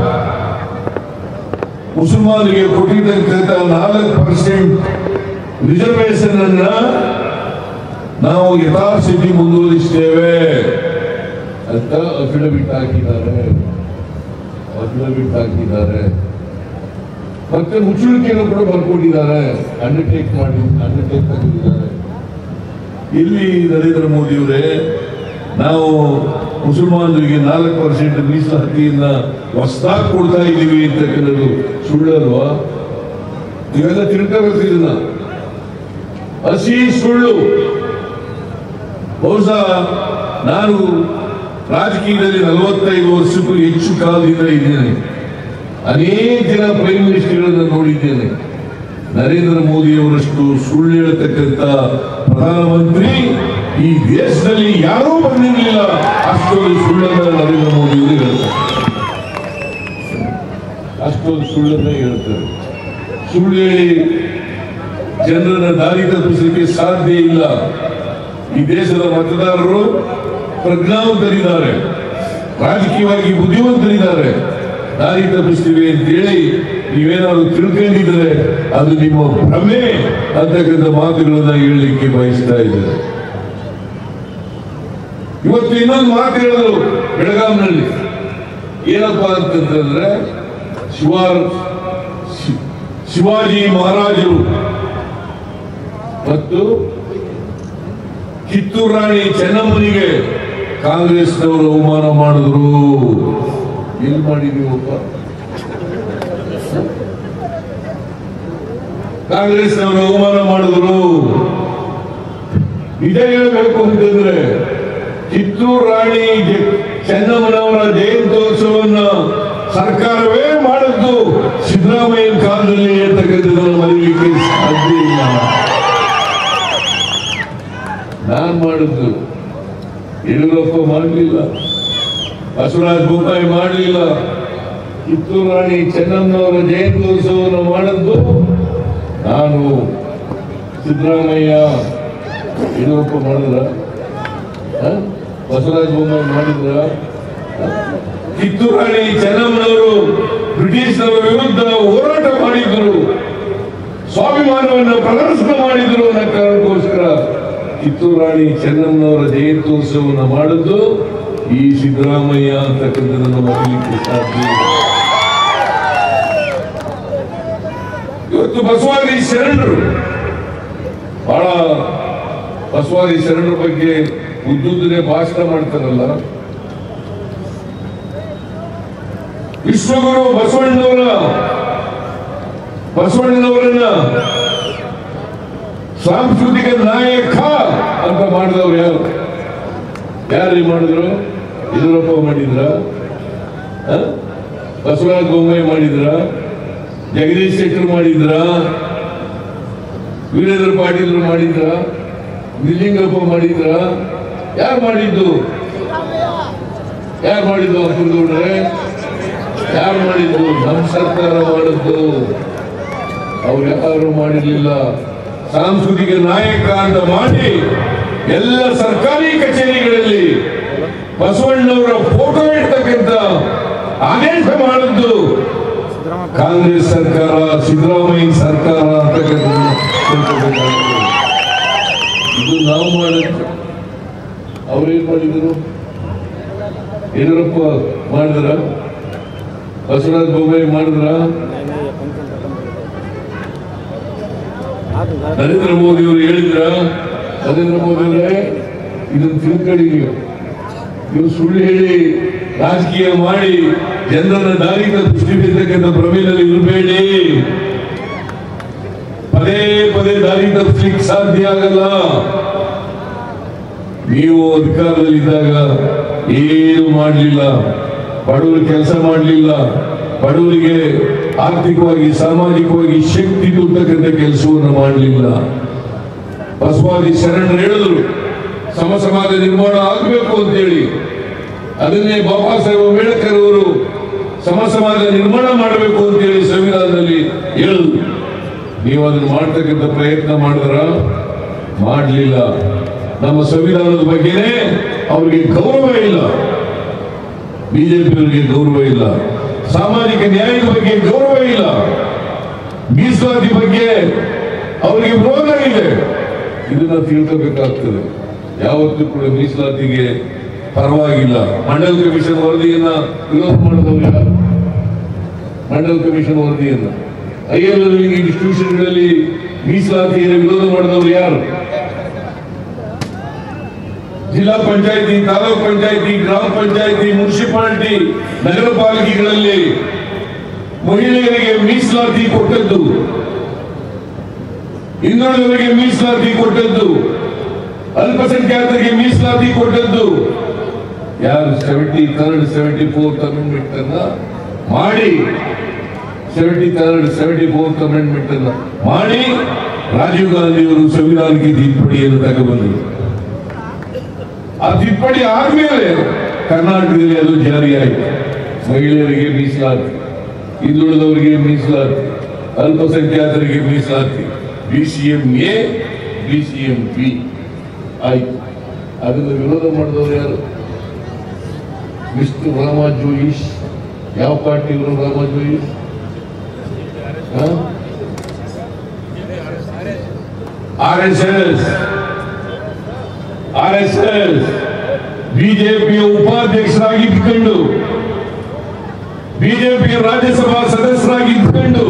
ಮುಸಲ್ಮಾನರಿಗೆ ಕೊಟ್ಟಿದ್ದಂತ ನಾಲ್ಕು ಪರ್ಸೆಂಟ್ ರಿಸರ್ವೇಶನ್ ಅನ್ನ ನಾವು ಯಥಾಸ್ಥಿತಿ ಮುಂದುವರಿಸ್ತೇವೆ ಅಂತ ಅಫಿಡವಿಟ್ ಹಾಕಿದ್ದಾರೆ ಅಫಿಡವಿಟ್ ಹಾಕಿದ್ದಾರೆ ಮತ್ತೆ ಮುಚ್ಚುಳಿಕೆಯನ್ನು ಕೂಡ ಬರ್ಕೊಂಡಿದ್ದಾರೆ ಅಂಡರ್ಟೇಕ್ ಮಾಡಿ ಅಂಡರ್ಟೇಕ್ ಆಗಿದ್ದಾರೆ ಇಲ್ಲಿ ನರೇಂದ್ರ ಮೋದಿಯವರೇ ನಾವು ಮುಸಲ್ಮಾನರಿಗೆ ನಾಲ್ಕು ಪರ್ಸೆಂಟ್ ಮೀಸಲಾತಿಯನ್ನ ಹೊಸದಾಗಿ ಕೊಡ್ತಾ ಇದ್ದೀವಿ ಅಂತಕ್ಕಂಥದ್ದು ಸುಳ್ಳಲ್ವಾ ನೀವೆಲ್ಲ ತಿಳ್ಕೋಬೇಕು ಇದನ್ನ ಹಸಿ ಸುಳ್ಳು ಬಹುಶಃ ನಾನು ರಾಜಕೀಯದಲ್ಲಿ ನಲವತ್ತೈದು ವರ್ಷಕ್ಕೂ ಹೆಚ್ಚು ಕಾಲದಿಂದ ಇದ್ದೇನೆ ಅನೇಕ ಜನ ಪ್ರೈಮ್ ಮಿನಿಸ್ಟರ್ಗಳನ್ನ ನೋಡಿದ್ದೇನೆ ನರೇಂದ್ರ ಮೋದಿ ಅವರಷ್ಟು ಸುಳ್ಳು ಹೇಳ್ತಕ್ಕಂಥ ಪ್ರಧಾನಮಂತ್ರಿ ಈ ದೇಶದಲ್ಲಿ ಯಾರೂ ಬಂದಿರಲಿಲ್ಲ ಅಷ್ಟೊಂದು ಸುಳ್ಳನ್ನ ನರೇಂದ್ರ ಮೋದಿ ಅವರು ಹೇಳ್ತಾರೆ ಅಷ್ಟೊಂದು ಸುಳ್ಳನ್ನ ಹೇಳ್ತಾರೆ ಸುಳ್ಳು ಹೇಳಿ ಜನರನ್ನ ದಾರಿ ತಪ್ಪಿಸಲಿಕ್ಕೆ ಸಾಧ್ಯ ಇಲ್ಲ ಈ ದೇಶದ ಮತದಾರರು ಪ್ರಜ್ಞಾವಂತರಿದ್ದಾರೆ ರಾಜಕೀಯವಾಗಿ ಬುದ್ಧಿವಂತರಿದ್ದಾರೆ ದಾರಿ ತಪ್ಪಿಸ್ತೀವಿ ಅಂತೇಳಿ ನೀವೇನಾದ್ರು ತಿಳ್ಕೊಂಡಿದ್ರೆ ಅದು ನಿಮ್ಮ ಭ್ರಮೆ ಅಂತಕ್ಕಂಥ ಮಾತುಗಳನ್ನ ಹೇಳಲಿಕ್ಕೆ ಬಯಸ್ತಾ ಇದ್ದಾರೆ ಇವತ್ತು ಇನ್ನೊಂದು ಮಾತು ಹೇಳಿದ್ರು ಬೆಳಗಾಂನಲ್ಲಿ ಏನಪ್ಪಾ ಅಂತಂತಂದ್ರೆ ಶಿವಾರ್ ಶಿ- ಶಿವಾಜಿ ಮಹಾರಾಜರು ಮತ್ತು ಕಿತ್ತೂರು ರಾಣಿ ಚೆನ್ನಮ್ಮನಿಗೆ ಕಾಂಗ್ರೆಸ್ನವರು ಅವಮಾನ ಮಾಡಿದ್ರು ಎಲ್ಲಿ ಮಾಡಿದೀವಪ್ಪ ಕಾಂಗ್ರೆಸ್ನವರು ಅವಮಾನ ಮಾಡಿದ್ರು ನಿಜ ಹೇಳಬೇಕು ಅಂತಂದ್ರೆ ಕಿತ್ತೂರು ರಾಣಿ ಜ- ಚೆನ್ನಮ್ಮನವರ ಜಯಂತ್ಯೋತ್ಸವನ್ನ ಸರ್ಕಾರವೇ ಮಾಡಿದ್ದು ಸಿದ್ದರಾಮಯ್ಯನ ಕಾಲದಲ್ಲಿ ಅಂತಕ್ಕಂಥದ್ದನ್ನು ಮರೀಲಿಕ್ಕೆ ಸಾಧ್ಯ ಇಲ್ಲ ನಾನ್ ಮಾಡಿದ್ದು ಯಡಿಯೂರಪ್ಪ ಮಾಡಲಿಲ್ಲ ಬಸವರಾಜ ಬೊಮ್ಮಾಯಿ ಮಾಡಲಿಲ್ಲ ಕಿತ್ತೂರು ರಾಣಿ ಚೆನ್ನಮ್ಮನವರ ಜಯಂತ್ಯೋತ್ಸವವನ್ನು ಮಾಡದ್ದು ನಾನು ಸಿದ್ದರಾಮಯ್ಯ ಯಡಿಯೂರಪ್ಪ ಮಾಡಿದ್ರ ಹ? ಬಸವರಾಜ ಬೊಮ್ಮಾಯಿ ಮಾಡಿದ್ರ ಹ? ಕಿತ್ತೂರು ರಾಣಿ ಚೆನ್ನಮ್ಮನವರು ಬ್ರಿಟಿಷ್ನವರ ವಿರುದ್ಧ ಹೋರಾಟ ಮಾಡಿದ್ರು ಸ್ವಾಭಿಮಾನವನ್ನು ಪ್ರದರ್ಶನ ಮಾಡಿದ್ರು ಅನ್ನೋ ಕಾರಣಕ್ಕೋಸ್ಕರ ಕಿತ್ತೂರು ರಾಣಿ ಚೆನ್ನಮ್ಮನವರ ಜಯಂತ್ಯೋತ್ಸವವನ್ನು ಮಾಡಿದ್ದು ಈ ಸಿದ್ದರಾಮಯ್ಯ ಅಂತಕ್ಕಂಥದ್ದನ್ನು ಮರೀಲಿಕ್ಕೆ ಸಾಧ್ಯ ಇಲ್ಲ. ಇವತ್ತು ಬಸವಾದಿ ಶರಣರು ಬಹಳ ಬಸವಾದಿ ಶರಣರ ಬಗ್ಗೆ ಉದ್ದುದ್ದನೆ ಭಾಷಣ ಮಾಡ್ತಾರಲ್ಲ ವಿಶ್ವಗುರು ಬಸವಣ್ಣನವರ ಬಸವಣ್ಣನವರನ್ನ ಸಾಂಸ್ಕೃತಿಕ ನಾಯಕ ಅಂತ ಮಾಡಿದವ್ರು ಯಾರು ಯಾರು ಮಾಡಿದ್ರು ಯಡಿಯೂರಪ್ಪ ಮಾಡಿದ್ರ ಆ? ಬಸವರಾಜ ಬೊಮ್ಮಾಯಿ ಮಾಡಿದ್ರ ಜಗದೀಶ್ ಶೆಟ್ಟರ್ ಮಾಡಿದ್ರ ವೀರೇಂದ್ರ ಪಾಟೀಲ್ ಮಾಡಿದ್ರ ನಿಲಿಂಗಪ್ಪ ಮಾಡಿದ್ರ ಯಾರು ಮಾಡಿದ್ದು ಯಾರು ಮಾಡಿದ್ದು ಅಪ್ಪನಗೌಡ್ರೆ ಯಾರು ಮಾಡಿದ್ದು ನಮ್ಮ ಸರ್ಕಾರ ಮಾಡಿದ್ದು ಅವ್ರು ಯಾರು ಮಾಡಿರ್ಲಿಲ್ಲ ಸಾಂಸ್ಕೃತಿಕ ನಾಯಕ ಅಂತ ಮಾಡಿ ಎಲ್ಲ ಸರ್ಕಾರಿ ಕಚೇರಿಗಳಲ್ಲಿ ಬಸವಣ್ಣವರ ಫೋಟೋ ಇಡ್ತಕ್ಕಂಥ ಆದೇಶ ಮಾಡಿದ್ದು ಕಾಂಗ್ರೆಸ್ ಸರ್ಕಾರ ಸಿದ್ದರಾಮಯ್ಯ ಸರ್ಕಾರ ಅಂತಕ್ಕಂಥದ್ದು ತಿಳ್ಕೊಬೇಕಾಗ್ತದೆ. ಇದು ನಾವು ಮಾಡಿದ್ದು ಅವ್ರೇನ್ ಮಾಡಿದ್ರು ಯಡಿಯೂರಪ್ಪ ಮಾಡಿದ್ರ ಬಸವರಾಜ ಬೊಮ್ಮಾಯಿ ಮಾಡಿದ್ರ ನರೇಂದ್ರ ಮೋದಿ ಅವರು ಹೇಳಿದ್ರ ನರೇಂದ್ರ ಮೋದಿ ಅವರೇ ಇದನ್ನು ತಿಳ್ಕೊಳ್ಳಿ ನೀವು ನೀವು ಸುಳ್ಳು ಹೇಳಿ ರಾಜಕೀಯ ಮಾಡಿ ಜನರನ್ನ ದಾರಿ ತಪ್ಪಿಸ್ತಕ್ಕಂಥ ಪ್ರಮೇಯದಲ್ಲಿ ಇರಬೇಡಿ ಪದೇ ಪದೇ ದಾರಿ ತಪ್ಪಿಸ್ಲಿಕ್ಕೆ ಸಾಧ್ಯ ಆಗಲ್ಲ ನೀವು ಅಧಿಕಾರದಲ್ಲಿದ್ದಾಗ ಏನು ಮಾಡಲಿಲ್ಲ ಬಡವರು ಕೆಲಸ ಮಾಡಲಿಲ್ಲ ಬಡವರಿಗೆ ಆರ್ಥಿಕವಾಗಿ ಸಾಮಾಜಿಕವಾಗಿ ಶಕ್ತಿ ತುಂಬತಕ್ಕಂಥ ಕೆಲಸವನ್ನು ಮಾಡಲಿಲ್ಲ ಬಸವಾದಿ ಶರಣರು ಹೇಳಿದ್ರು ಸಮ ಸಮಾಜ ನಿರ್ಮಾಣ ಆಗಬೇಕು ಅಂತೇಳಿ ಅದನ್ನೇ ಬಾಬಾ ಸಾಹೇಬ್ ಅಂಬೇಡ್ಕರ್ ಅವರು ಸಮ ಸಮಾಜ ನಿರ್ಮಾಣ ಮಾಡಬೇಕು ಅಂತೇಳಿ ಸಂವಿಧಾನದಲ್ಲಿ ಹೇಳಿದ್ರು ನೀವು ಅದನ್ನು ಮಾಡ್ತಕ್ಕಂಥ ಪ್ರಯತ್ನ ಮಾಡಿದ್ರ ಮಾಡಲಿಲ್ಲ ನಮ್ಮ ಸಂವಿಧಾನದ ಬಗ್ಗೆನೇ ಅವರಿಗೆ ಗೌರವ ಇಲ್ಲ ಬಿಜೆಪಿಯವರಿಗೆ ಗೌರವ ಇಲ್ಲ ಸಾಮಾಜಿಕ ನ್ಯಾಯದ ಬಗ್ಗೆ ಗೌರವ ಇಲ್ಲ ಮೀಸಲಾತಿ ಬಗ್ಗೆ ಅವರಿಗೆ ವಿರೋಧ ಇದೆ ಇದನ್ನ ತಿಳ್ಕೋಬೇಕಾಗ್ತದೆ ಯಾವತ್ತೂ ಕೂಡ ಮೀಸಲಾತಿಗೆ ಪರವಾಗಿಲ್ಲ ಮಂಡಲ್ ಕಮಿಷನ್ ವರದಿಯನ್ನ ವಿರೋಧ ಮಾಡಿದವರು ಯಾರು ಮಂಡಲ್ ಕಮಿಷನ್ ವರದಿಯನ್ನ ಹೈಯರ್ ಲೆವೆಲ್ ಇನ್ಸ್ಟಿಟ್ಯೂಷನ್ಗಳಲ್ಲಿ ಮೀಸಲಾತಿಯನ್ನು ವಿರೋಧ ಮಾಡಿದವರು ಯಾರು ಜಿಲ್ಲಾ ಪಂಚಾಯತಿ ತಾಲೂಕ್ ಪಂಚಾಯತಿ ಗ್ರಾಮ ಪಂಚಾಯತಿ ಮುನ್ಸಿಪಾಲಿಟಿ ನಗರ ಪಾಲಿಕೆಗಳಲ್ಲಿ ಮಹಿಳೆಯರಿಗೆ ಮೀಸಲಾತಿ ಕೊಟ್ಟದ್ದು ಹಿಂದುಳಿದವರಿಗೆ ಮೀಸಲಾತಿ ಕೊಟ್ಟದ್ದು ಅಲ್ಪಸಂಖ್ಯಾತರಿಗೆ ಮೀಸಲಾತಿ ಕೊಟ್ಟದ್ದು ಯಾರು seventy third seventy fourth amendment ಅನ್ನ ಮಾಡಿ seventy third seventy fourth amendment ಅನ್ನ ಮಾಡಿ ರಾಜೀವ್ ಗಾಂಧಿ ಅವರು ಸಂವಿಧಾನಕ್ಕೆ ತಿದ್ದುಪಡಿಯನ್ನು ತಗೊಬಂದರು ಆ ತಿದ್ದುಪಡಿ ಆದ್ಮೇಲೆ ಕರ್ನಾಟಕದಲ್ಲಿ ಅದು ಜಾರಿಯಾಯಿತು ಮಹಿಳೆಯರಿಗೆ ಮೀಸಲಾತಿ ಹಿಂದುಳಿದವರಿಗೆ ಮೀಸಲಾತಿ ಅಲ್ಪಸಂಖ್ಯಾತರಿಗೆ ಮೀಸಲಾತಿ B C M A B C M B ಆಯ್ತು ಅದನ್ನು ವಿರೋಧ ಮಾಡಿದವರು ಯಾರು ಮಿಸ್ಟರ್ ರಾಮ ಜೋಯಿಸ್ ಯಾವ ಪಾರ್ಟಿಯವರು Rama Jois R S S R S S
ಬಿಜೆಪಿಯ ಉಪಾಧ್ಯಕ್ಷರಾಗಿ ಇದ್ಕೊಂಡು ಬಿಜೆಪಿಯ ರಾಜ್ಯಸಭಾ ಸದಸ್ಯರಾಗಿ ಇದ್ಕೊಂಡು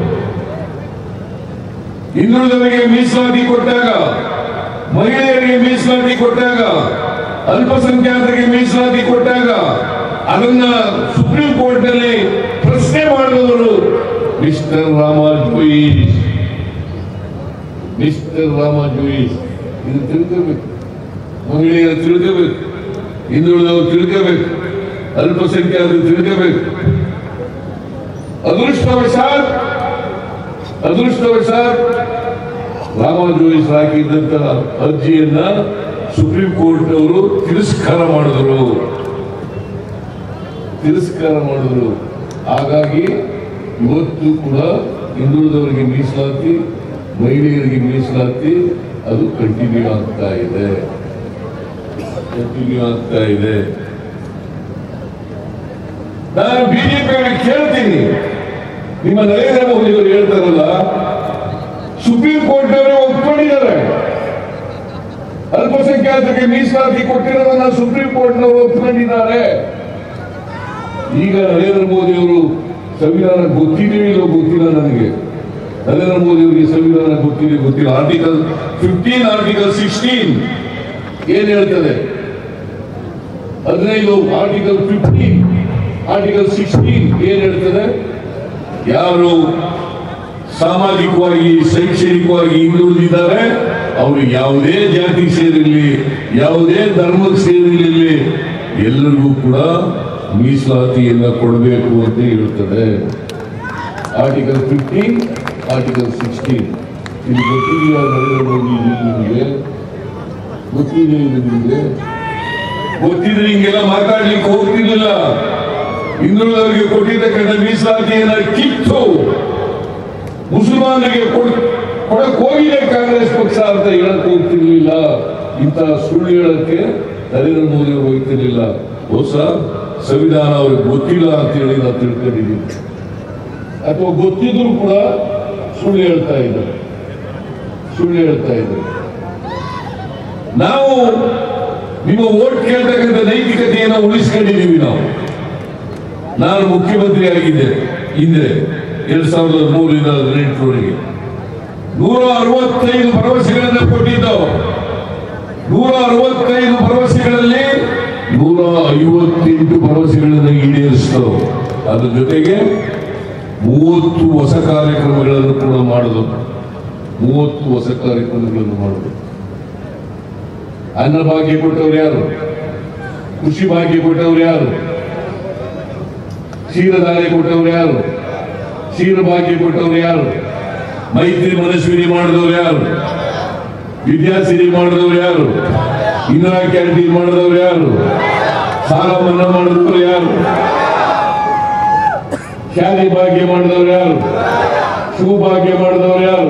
ಹಿಂದುಳಿದವರಿಗೆ ಮೀಸಲಾತಿ ಕೊಟ್ಟಾಗ ಮಹಿಳೆಯರಿಗೆ ಮೀಸಲಾತಿ ಕೊಟ್ಟಾಗ ಅಲ್ಪಸಂಖ್ಯಾತರಿಗೆ ಮೀಸಲಾತಿ ಕೊಟ್ಟಾಗ ಅದನ್ನ ಸುಪ್ರೀಂ ಕೋರ್ಟ್ ನಲ್ಲಿ ಪ್ರಶ್ನೆ ಮಾಡಿದವರು ಮಿಸ್ಟರ್ ರಾಮ ಜೋಯಿಸ್ ಮಿಸ್ಟರ್ ರಾಮ ಜೋಯಿಸ್ ಇದು ತಿಳ್ಕೋಬೇಕು ಮಹಿಳೆಯರು ತಿಳ್ಕೋಬೇಕು ಹಿಂದುಳಿದವರು ತಿಳ್ಕೋಬೇಕು ಅಲ್ಪಸಂಖ್ಯಾತರು ತಿಳ್ಕೋಬೇಕು ಅದೃಷ್ಟವಶಾತ್ ಅದೃಷ್ಟವಶಾತ್ ರಾಮ ಜೋಯಿಸ್ ಹಾಕಿದ್ದಂತ ಅರ್ಜಿಯನ್ನ ಸುಪ್ರೀಂ ಕೋರ್ಟ್ ಅವರು ತಿರಸ್ಕಾರ ಮಾಡಿದ್ರು ತಿರಸ್ಕಾರ ಮಾಡಿದ್ರು ಹಾಗಾಗಿ ಇವತ್ತು ಕೂಡ ಹಿಂದುಳಿದವರಿಗೆ ಮೀಸಲಾತಿ ಮಹಿಳೆಯರಿಗೆ ಮೀಸಲಾತಿ ಅದು ಕಂಟಿನ್ಯೂ ಆಗ್ತಾ ಇದೆ ಕಂಟಿನ್ಯೂ ಆಗ್ತಾ ಇದೆ ನಾನು ಬಿಜೆಪಿ ಕೇಳ್ತೀನಿ ನಿಮ್ಮ ನರೇಂದ್ರ ಮೋದಿ ಅವರು ಹೇಳ್ತಾರಲ್ಲ ಸುಪ್ರೀಂ ಕೋರ್ಟ್ ಅವರೇ ಒಪ್ಕೊಂಡಿದ್ದಾರೆ ಅಲ್ಪಸಂಖ್ಯಾತರಿಗೆ ಮೀಸಲಾತಿ ಕೊಟ್ಟಿರೋದನ್ನ ಸುಪ್ರೀಂ ಕೋರ್ಟ್ ನವರು ಒಪ್ಕೊಂಡಿದ್ದಾರೆ ಈಗ ನರೇಂದ್ರ ಮೋದಿ ಅವರು ಸಂವಿಧಾನ ಗೊತ್ತಿದೆಯೋ ಇಲ್ಲೋ ಗೊತ್ತಿಲ್ಲ ನನಗೆ ನರೇಂದ್ರ ಮೋದಿ ಅವರಿಗೆ ಸಂವಿಧಾನ ಗೊತ್ತಿದೆ ಗೊತ್ತಿಲ್ಲ ಆರ್ಟಿಕಲ್ ಫಿಫ್ಟೀನ್ ಆರ್ಟಿಕಲ್ ಸಿಕ್ಸ್ಟೀನ್ ಏನ್ ಹೇಳ್ತದೆ ಹದಿನೈದು ಆರ್ಟಿಕಲ್ ಫಿಫ್ಟೀನ್ ಆರ್ಟಿಕಲ್ ಸಿಕ್ಸ್ಟೀನ್ ಏನ್ ಹೇಳ್ತದೆ ಯಾರು ಸಾಮಾಜಿಕವಾಗಿ ಶೈಕ್ಷಣಿಕವಾಗಿ ಹಿಂದುಳಿದಿದ್ದಾರೆ ಅವರು ಯಾವುದೇ ಜಾತಿ ಸೇರಿರಲಿ ಯಾವುದೇ ಧರ್ಮಕ್ಕೆ ಸೇರಿರಲಿ ಎಲ್ಲರಿಗೂ ಕೂಡ ಮೀಸಲಾತಿಯನ್ನ ಕೊಡಬೇಕು ಅಂತ ಹೇಳ್ತದೆ ಆರ್ಟಿಕಲ್ ಫಿಫ್ಟೀನ್ ಆರ್ಟಿಕಲ್ ಸಿಕ್ಸ್ಟೀನ್ ಇದು ಗೊತ್ತಿದೆಯಾ ನರೇಂದ್ರ ಮೋದಿ ಇದು ನಿಮಗೆ ಗೊತ್ತಿದೆ ಇದು ನಿಮಗೆ ಗೊತ್ತಿದ್ರೆ ಹಿಂಗೆಲ್ಲ ಮಾತಾಡ್ಲಿಕ್ಕೆ ಹೋಗ್ತಿರ್ಲಿಲ್ಲ ಹಿಂದುಳಿದವರಿಗೆ ಕೊಟ್ಟಿದ್ದಕ್ಕಂಥ ಮೀಸಲಾತಿಯನ್ನ ಕಿತ್ತು ಮುಸಲ್ಮಾನರಿಗೆ ಕೊಡ್- ಕೊಡಕ್ ಹೋಗಿದೆ ಕಾಂಗ್ರೆಸ್ ಪಕ್ಷ ಅಂತ ಹೇಳಕ್ ಹೋಗ್ತಿರ್ಲಿಲ್ಲ ಇಂತಹ ಸುಳ್ಳು ಹೇಳಕ್ಕೆ ನರೇಂದ್ರ ಮೋದಿ ಅವರು ಹೋಗ್ತಿರ್ಲಿಲ್ಲ ಹೊಸ ಸಂವಿಧಾನ ಅವ್ರಿಗೆ ಗೊತ್ತಿಲ್ಲ ಅಂತ ಹೇಳಿ ನಾವು ತಿಳ್ಕೊಂಡಿದ್ದೀವಿ ಅಥವಾ ಗೊತ್ತಿದ್ರು ಕೂಡ ಸುಳ್ಳು ಹೇಳ್ತಾ ಇದ್ದಾರೆ ಸುಳ್ಳು ಹೇಳ್ತಾ ಇದ್ದಾರೆ ನಾವು ನಿಮ್ಮ ಓಟ್ ಕೇಳ್ತಕ್ಕಂಥ ನೈತಿಕತೆಯನ್ನು ಉಳಿಸ್ಕೊಂಡಿದ್ದೀವಿ ನಾವು ನಾನು ಮುಖ್ಯಮಂತ್ರಿ ಆಗಿದ್ದೆ ಹಿಂದೆ ಎರಡ್ ಸಾವಿರದ ಮೂರರಿಂದ ಹದಿನೆಂಟರವರೆಗೆ ನೂರ ಅರವತ್ತೈದು ಭರವಸೆಗಳನ್ನು ಕೊಟ್ಟಿದ್ದು ನೂರ ಅರವತ್ತೈದು ಭರವಸೆಗಳಲ್ಲಿ ನೂರ ಐವತ್ತೆಂಟು ಭರವಸೆಗಳನ್ನು ಈಡೇರಿಸಿತು ಅದ್ರ ಜೊತೆಗೆ ಮೂವತ್ತು ಹೊಸ ಕಾರ್ಯಕ್ರಮಗಳನ್ನು ಕೂಡ ಮಾಡುದು ಮೂವತ್ತು ಹೊಸ ಕಾರ್ಯಕ್ರಮಗಳನ್ನು ಮಾಡುದು ಅನ್ನ ಭಾಗ್ಯ ಕೊಟ್ಟವ್ರು ಯಾರು ಕೃಷಿ ಭಾಗ್ಯ ಕೊಟ್ಟವ್ರು ಯಾರು ಕ್ಷೀರಧಾರೆ ಕೊಟ್ಟವ್ರು ಯಾರು ಕ್ಷೀರ ಭಾಗ್ಯ ಕೊಟ್ಟವ್ರು ಯಾರು ಮೈತ್ರಿ ಮನಸ್ವಿನಿ ಮಾಡಿದವ್ರು ಯಾರು ವಿದ್ಯಾಸಿರಿ ಮಾಡಿದವ್ರು ಯಾರು ಇಂದಿರಾ ಕ್ಯಾಂಟೀನ್ ಮಾಡಿದವ್ರು ಯಾರು ಸಾಲ ಮನ್ನಾ ಮಾಡಿದವ್ರು ಯಾರು ಶಾಲೆ ಭಾಗ್ಯ ಮಾಡಿದವ್ರು ಯಾರು ಭಾಗ್ಯ ಮಾಡಿದವ್ರು ಯಾರು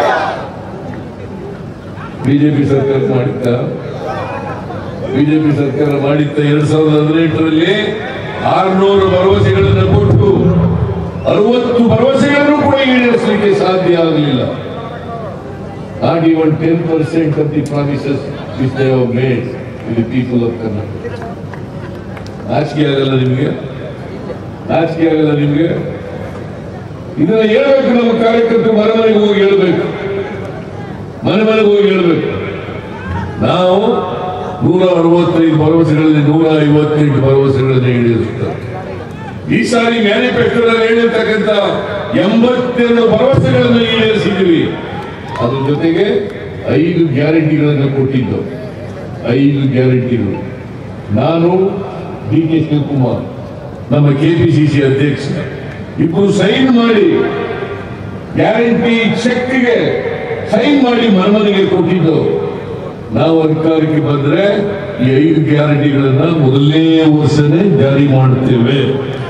ಬಿಜೆಪಿ ಸರ್ಕಾರ ಮಾಡಿತ್ತ ಬಿಜೆಪಿ ಸರ್ಕಾರ ಮಾಡಿತ್ತ ಎರಡ್ ಸಾವಿರದ ಹದಿನೆಂಟರಲ್ಲಿ ಆರ್ನೂರು ಭರವಸೆಗಳನ್ನು ಕೊಟ್ಟು ಅರವತ್ತು ಭರವಸೆಗಳನ್ನು ಕೂಡ ಈಡೇರಿಸಲಿಕ್ಕೆ ಸಾಧ್ಯ ಆಗಲಿಲ್ಲ not even ten percent of the promises which they have made to the people of Karnataka ನಾಚಿಕೆ ಆಗಲ್ಲ ನಿಮಗೆ ನಾಚಿಕೆ ಆಗಲ್ಲ ನಿಮಗೆ ಇದನ್ನ ಹೇಳ್ಬೇಕು ನಮ್ಮ ಕಾರ್ಯಕರ್ತರು ಮನೆ ಮನೆಗೆ ಹೋಗಿ ಹೇಳ್ಬೇಕು ಮನೆ ಮನೆಗೆ ಹೋಗಿ ಹೇಳ್ಬೇಕು ನಾವು ನೂರ ಅರವತ್ತೈದು ಭರವಸೆಗಳಲ್ಲಿ ನೂರ ಐವತ್ತೆಂಟು ಭರವಸೆಗಳನ್ನು ಈಡೇರಿಸುತ್ತಾರೆ ಈ ಸಾರಿ ಮ್ಯಾನಿಫೆಸ್ಟೋದಲ್ಲಿ ಹೇಳಿರ್ತಕ್ಕಂಥ ಎಂಬತ್ತೆರಡು ಭರವಸೆಗಳನ್ನು ಈಡೇರಿಸಿದ್ದೀವಿ ಅದ್ರ ಜೊತೆಗೆ ಐದು ಗ್ಯಾರಂಟಿಗಳನ್ನು ಕೊಟ್ಟಿದ್ದು ಐದು ಗ್ಯಾರಂಟಿಗಳು ನಾನು ಡಿ ಕೆ ಶಿವಕುಮಾರ್ ನಮ್ಮ ಕೆಪಿಸಿಸಿ ಅಧ್ಯಕ್ಷ ಇಬ್ಬರು ಸೈನ್ ಮಾಡಿ ಗ್ಯಾರಂಟಿ ಚೆಕ್ಗೆ ಸೈನ್ ಮಾಡಿ ಮನಮನೆಗೆ ಕೊಟ್ಟಿದ್ದು ನಾವು ಅಧಿಕಾರಕ್ಕೆ ಬಂದ್ರೆ ಈ ಐದು ಗ್ಯಾರಂಟಿಗಳನ್ನ ಮೊದಲನೇ ವರ್ಷನೇ ಜಾರಿ ಮಾಡುತ್ತೇವೆ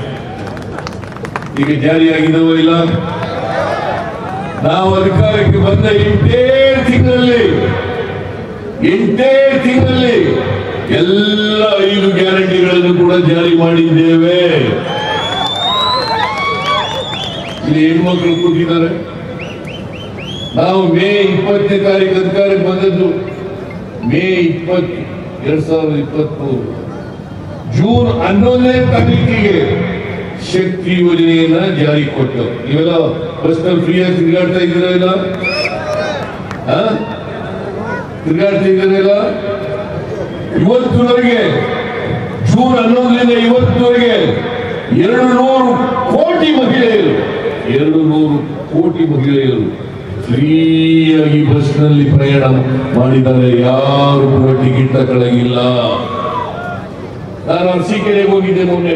ಈಗ ಜಾರಿಯಾಗಿದವೋ ಇಲ್ಲ ನಾವು ಅಧಿಕಾರಕ್ಕೆ ಬಂದ ಎಂಟೇ ತಿಂಗಳಲ್ಲಿ ಎಂಟೇ ತಿಂಗಳಲ್ಲಿ ಎಲ್ಲ ಐದು ಗ್ಯಾರಂಟಿಗಳನ್ನು ಕೂಡ ಜಾರಿ ಮಾಡಿದ್ದೇವೆ ಇಲ್ಲಿ ಹೆಣ್ಮಕ್ಳು ಕೂತಿದ್ದಾರೆ ನಾವು ಮೇ ಇಪ್ಪತ್ತನೇ ತಾರೀಕು ಅಧಿಕಾರಕ್ಕೆ ಬಂದದ್ದು ಮೇ ಇಪ್ಪತ್ತು ಎರಡ್ ಸಾವಿರದ ಇಪ್ಪತ್ಮೂರು ಜೂನ್ ಹನ್ನೊಂದನೇ ತಾರೀಕಿಗೆ ಶಕ್ತಿ ಯೋಜನೆಯನ್ನ ಜಾರಿ ಕೊಟ್ಟು ನೀವೆಲ್ಲ ಬಸ್ನಲ್ಲಿ ಫ್ರೀಯಾಗಿ ತಿರುಗಾಡ್ತಾ ಇದ್ದೀರಾ ಇಲ್ಲ ಆ? ತಿರುಗಾಡ್ತಾ ಇದ್ದೀರಲ್ಲ ಇವತ್ತಿನವರೆಗೆ ಜೂನ್ ಹನ್ನೊಂದರಿಂದ ಇವತ್ತಿನವರೆಗೆ ಎರಡು ನೂರು ಕೋಟಿ ಮಹಿಳೆಯರು ಎರಡು ನೂರು ಕೋಟಿ ಮಹಿಳೆಯರು ಫ್ರೀಯಾಗಿ ಬಸ್ನಲ್ಲಿ ಪ್ರಯಾಣ ಮಾಡಿದ್ದಾರೆ ಯಾರು ಕೂಡ ಟಿಕೆಟ್ ತಗೊಳ್ಳಂಗಿಲ್ಲ ನಾನು ಅರಸೀಕೆರೆಗೆ ಹೋಗಿದ್ದೆ ಮೊನ್ನೆ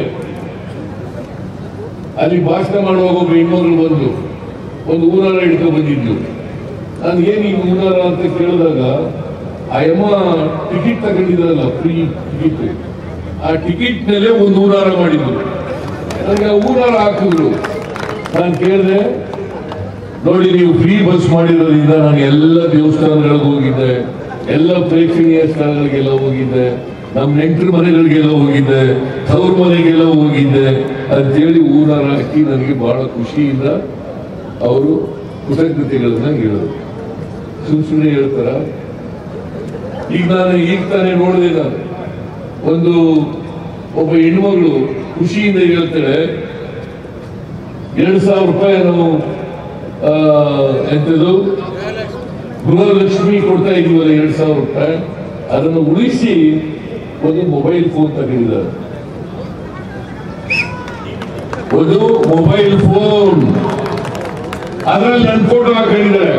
ಅಲ್ಲಿ ಭಾಷಣ ಮಾಡುವಾಗ ಒಬ್ಬ ಹೆಣ್ಮಗಳು ಬಂದು ಒಂದು ಊರಾರ ಹಿಡ್ಕೊಂಡು ಬಂದಿದ್ದು ನಾನು ಏನು ಈ ಊರಾರ ಅಂತ ಕೇಳಿದಾಗ ಆ ಯಮ್ಮ ಟಿಕೆಟ್ ತಗೊಂಡಿದ್ರಲ್ಲ ಫ್ರೀ ಟಿಕೆಟ್ ಆ ಟಿಕೆಟ್ ಮೇಲೆ ಒಂದು ಊರಾರ ಮಾಡಿದ್ರು ನನಗೆ ಆ ಊರಾರ ಹಾಕಿದ್ರು ನಾನು ಕೇಳಿದೆ ನೋಡಿ ನೀವು ಫ್ರೀ ಬಸ್ ಮಾಡಿರೋದ್ರಿಂದ ನಾನು ಎಲ್ಲ ದೇವಸ್ಥಾನಗಳಿಗೆ ಹೋಗಿದ್ದೆ ಎಲ್ಲ ಪ್ರೇಕ್ಷಣೀಯ ಸ್ಥಳಗಳಿಗೆಲ್ಲ ಹೋಗಿದ್ದೆ ನಮ್ಮ ನೆಂಟರ ಮನೆಗಳಿಗೆಲ್ಲ ಹೋಗಿದ್ದೆ ತವ್ರ ಮನೆಗೆಲ್ಲ ಹೋಗಿದ್ದೆ ಅಂತೇಳಿ ಊರಾರ ಹಾಕಿ ನನಗೆ ಬಹಳ ಖುಷಿಯಿಂದ ಅವರು ಕೃತಜ್ಞತೆಗಳನ್ನ ಹೇಳಿದ್ರು ಸುಮ್ ಸುಮ್ಮನೆ ಹೇಳ್ತಾರ ಈಗ ನಾನು ಈಗ ತಾನೇ ನೋಡಿದೆ ನಾನು ಒಂದು ಒಬ್ಬ ಹೆಣ್ಮಗಳು ಖುಷಿಯಿಂದ ಹೇಳ್ತಾಳೆ ಎರಡು ಸಾವಿರ ರೂಪಾಯಿ ನಾವು ಆ, ಎಂತದು ಗೃಹಲಕ್ಷ್ಮಿ ಕೊಡ್ತಾ ಇದೀವಲ್ಲ ಎರಡು ಸಾವಿರ ರೂಪಾಯಿ ಅದನ್ನು ಉಳಿಸಿ ಒಂದು ಮೊಬೈಲ್ ಫೋನ್ ತಗೊಂಡಿದ್ದಾರೆ ಒಂದು ಮೊಬೈಲ್ ಫೋನ್ ಅದರಲ್ಲಿ ನನ್ನ ಫೋಟೋ ಹಾಕೊಂಡಿದ್ದಾರೆ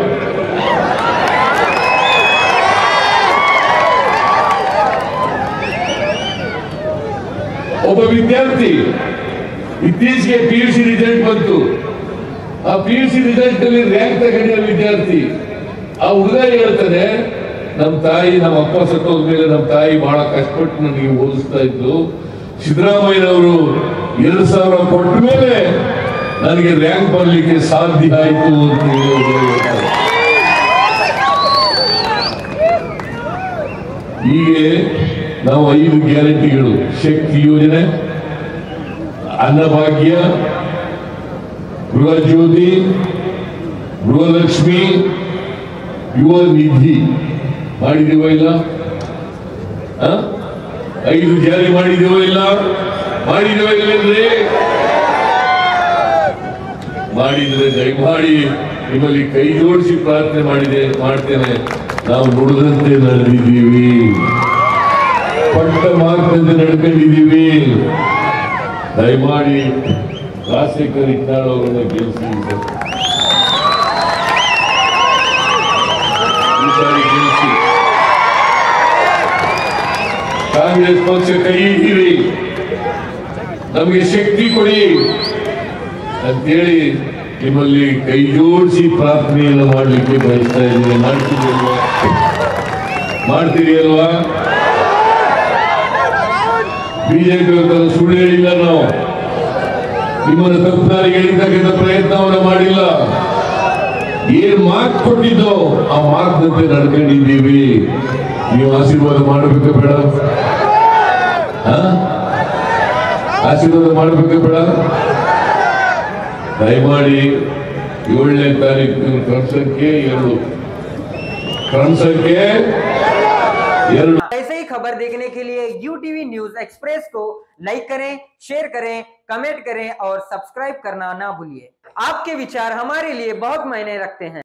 ಒಬ್ಬ ವಿದ್ಯಾರ್ಥಿ ಇತ್ತೀಚೆಗೆ ಪಿ ಯು ಸಿ ರಿಸಲ್ಟ್ ಬಂತು ಆ ಪಿ ಯು ಸಿ ರಿಸಲ್ಟ್ ಅಲ್ಲಿ ರ್ಯಾಂಕ್ ತಗೊಂಡಿರೋ ವಿದ್ಯಾರ್ಥಿ ಆ ಹುಡುಗ ಹೇಳ್ತಾನೆ ನಮ್ಮ ತಾಯಿ ನಮ್ಮ ಅಪ್ಪ ಸತ್ತೋದ್ಮೇಲೆ ನಮ್ಮ ತಾಯಿ ಬಹಳ ಕಷ್ಟಪಟ್ಟು ನನಗೆ ಓದಿಸ್ತಾ ಇದ್ದು ಸಿದ್ದರಾಮಯ್ಯನವರು ಎರಡು ಸಾವಿರ ಕೊಟ್ಟ ಮೇಲೆ ನನಗೆ ರ್ಯಾಂಕ್ ಬರಲಿಕ್ಕೆ ಸಾಧ್ಯ ಆಯಿತು ಅಂತ ಹೇಳಿ ಒಬ್ಬ ಹೇಳ್ತಾನೆ. ಹೀಗೆ ನಾವು ಐದು ಗ್ಯಾರಂಟಿಗಳು ಶಕ್ತಿ ಯೋಜನೆ ಅನ್ನಭಾಗ್ಯ ಗೃಹ ಜ್ಯೋತಿ ಗೃಹಲಕ್ಷ್ಮಿ ಯುವ ನಿಧಿ ಮಾಡಿದೀವೋ ಇಲ್ಲ ಆ? ಐದು ಜಾರಿ ಮಾಡಿದೀವೋ ಇಲ್ಲ ಮಾಡಿದೀವೋ ಇಲ್ಲಂದ್ರೆ ಮಾಡಿದ್ರೆ ದಯಮಾಡಿ ನಿಮ್ಮಲ್ಲಿ ಕೈ ಜೋಡಿಸಿ ಪ್ರಾರ್ಥನೆ ಮಾಡಿದೆ ಮಾಡ್ತೇನೆ ನಾವು ನುಡಿದಂತೆ ನಡೆದಿದ್ದೀವಿ ಪಟ್ಟ ಮಾರ್ಗದಂತೆ ನಡ್ಕೊಂಡಿದ್ದೀವಿ ದಯಮಾಡಿ ರಾಜಶೇಖರ್ ಇಟ್ನಾಳ್ ಅವರನ್ನ ಗೆಲ್ಲಿಸಿ ಸರ್. ಈ ಸಾರಿ ಗೆಲ್ಲಿಸಿ ಕಾಂಗ್ರೆಸ್ ಪಕ್ಷ ಕೈ ಹಿಡಿ ನಮಗೆ ಶಕ್ತಿ ಕೊಡಿ ಅಂತೇಳಿ ನಿಮ್ಮಲ್ಲಿ ಕೈ ಜೋಡಿಸಿ ಪ್ರಾರ್ಥನೆಯನ್ನು ಮಾಡಲಿಕ್ಕೆ ಬಯಸ್ತಾ ಇದ್ದೀನಿ ಮಾಡ್ತೀರಿ ಅಲ್ವಾ ಮಾಡ್ತೀರಿ ಅಲ್ವಾ ಬಿಜೆಪಿ ಸುಳ್ಳು ಹೇಳಿಲ್ಲ ನಾವು ನಿಮ್ಮನ್ನು ತಪ್ಪು ದಾರಿಗೆ ಎಳಿತಕ್ಕಂಥ ಪ್ರಯತ್ನವನ್ನು ಮಾಡಿಲ್ಲ ಏನ್ ಮಾತು ಕೊಟ್ಟಿದ್ದೋ ಆ ಮಾತಿನಂತೆ ನಡ್ಕೊಂಡಿದ್ದೀವಿ ನೀವು ಆಶೀರ್ವಾದ ಮಾಡಬೇಕು ಬೇಡ ಆ? ಆಶೀರ್ವಾದ ಮಾಡಬೇಕು ಬೇಡ ದಯಮಾಡಿ ಏಳನೇ ತಾರೀಕು ಕ್ರಮ ಸಂಖ್ಯೆ ಎರಡು ಕ್ರಮ ಸಂಖ್ಯೆ ಎರಡು
ऐसे ही खबर देखने के लिए यू टीवी न्यूज एक्सप्रेस को लाइक करें शेयर करें कमेंट करें और सब्सक्राइब करना ना भूलिए आपके विचार हमारे लिए बहुत मायने रखते हैं